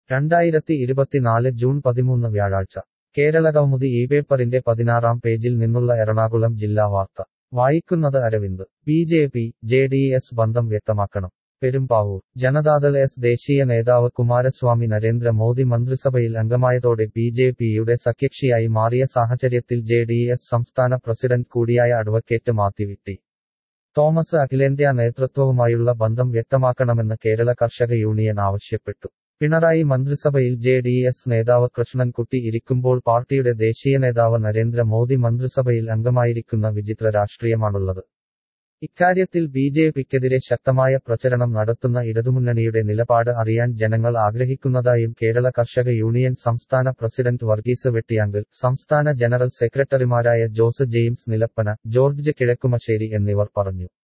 രണ്ടായിരത്തി ഇരുപത്തിനാല് ജൂൺ പതിമൂന്ന് വ്യാഴാഴ്ച കേരളകൗമുദി ഈ പേപ്പറിന്റെ പതിനാറാം പേജിൽ നിന്നുള്ള എറണാകുളം ജില്ലാ വാർത്ത വായിക്കുന്നത് Aravind B J P J D S ബന്ധം വ്യക്തമാക്കണം പെരുമ്പാവൂർ ജനതാദൾ എസ് ദേശീയ നേതാവ് കുമാരസ്വാമി നരേന്ദ്ര മോദി മന്ത്രിസഭയിൽ അംഗമായതോടെ ബി ജെ പിയുടെ സഖ്യകക്ഷിയായി മാറിയ സാഹചര്യത്തിൽ ജെ ഡി എസ് സംസ്ഥാന പ്രസിഡന്റ് കൂടിയായ അഡ്വക്കേറ്റ് മാത്യു ടി തോമസ് അഖിലേന്ത്യാ നേതൃത്വവുമായുള്ള ബന്ധം വ്യക്തമാക്കണമെന്ന് കേരള കർഷക യൂണിയൻ ആവശ്യപ്പെട്ടു പിണറായി മന്ത്രിസഭയിൽ ജെ ഡി എസ് നേതാവ് കൃഷ്ണൻകുട്ടി ഇരിക്കുമ്പോൾ പാർട്ടിയുടെ ദേശീയ നേതാവ് നരേന്ദ്ര മോദി മന്ത്രിസഭയിൽ അംഗമായിരിക്കുന്ന വിചിത്ര രാഷ്ട്രീയമാണുള്ളത് ഇക്കാര്യത്തിൽ ബി ജെ പിക്കെതിരെ ശക്തമായ പ്രചരണം നടത്തുന്ന ഇടതുമുന്നണിയുടെ നിലപാട് അറിയാൻ ജനങ്ങൾ ആഗ്രഹിക്കുന്നതായും കേരള കർഷക യൂണിയൻ സംസ്ഥാന പ്രസിഡന്റ് വർഗീസ് വെട്ടിയാങ്കൽ സംസ്ഥാന ജനറൽ സെക്രട്ടറിമാരായ Jose James Nilappana George Kizhakkumassery എന്നിവർ പറഞ്ഞു